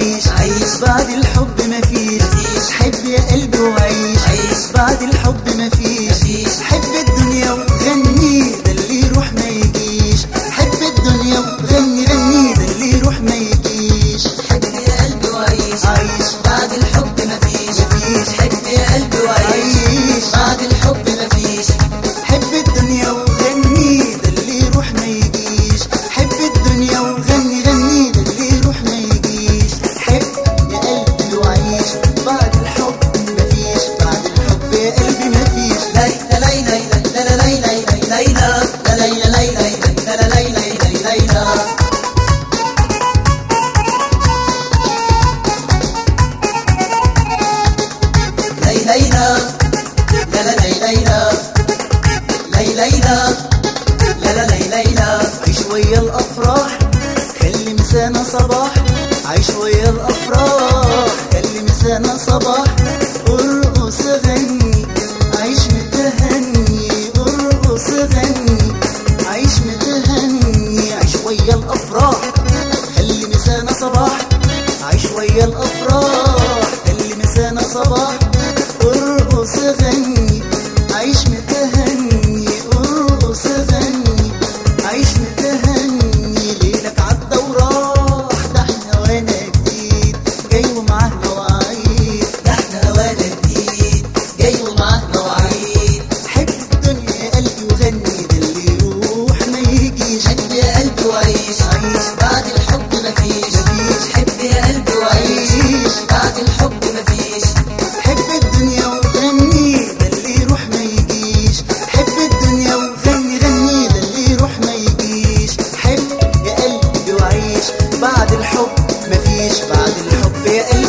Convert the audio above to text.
وعيش عيش بعد الحب مفيش مفيش. حب يا قلبي وعيش عيش بعد الحب مفيش مفيش. حب الدنيا وغني ده اللي يروح ما يجيش حب الدنيا وغني غني ده اللي يروح ما يجيش حب يا قلبي وعيش عيش بعد الحب مفيش مفيش. حب يا قلبي وعيش عيش. بعد الحب مفيش حب الدنيا وغني ده اللي يروح ما يجيش حب الدنيا وغني غني ده اللي يروح ما يجيش حب يا قلبي وعيش بعد الحب مفيش بعد الحب يا قلبي مفيش ليلى ليلى ليلى ليلى ليلى ليلى ليلى ليلى ليلى ليلى ليلى ليلى لا لا ليلى ليلى لا لا ليلى عيش ويا الافراح خلي مسانا صباح عيش ويا الافراح خلي مسانا صباح ارقص غني عيش متهني ارقص غني عيش متهني عيش ويا الافراح خلي مسانا صباح عيش ويا الافراح خلي مسانا صباح ارقص غني عيش متهني ارقص غني عيش متهني ليلك عدى وراح ده احنا وانا جديد جاي ومعاه مواعيد ده احنا هوانا جديد جاي ومعاه مواعيد حب الدنيا يا قلبي وغني ده اللي يروح ما يجيش حب يا قلبي وعيش عيش. بعد الحب مفيش مفيش. حب يا قلبي وعيش عيش. بعد الحب مفيش حب الدنيا وغني ده اللي يروح ما يجيش حب الدنيا وغني غني ده اللي يروح ما يجيش حب يا قلبي وعيش بعد الحب مفيش بعد الحب يا قلبي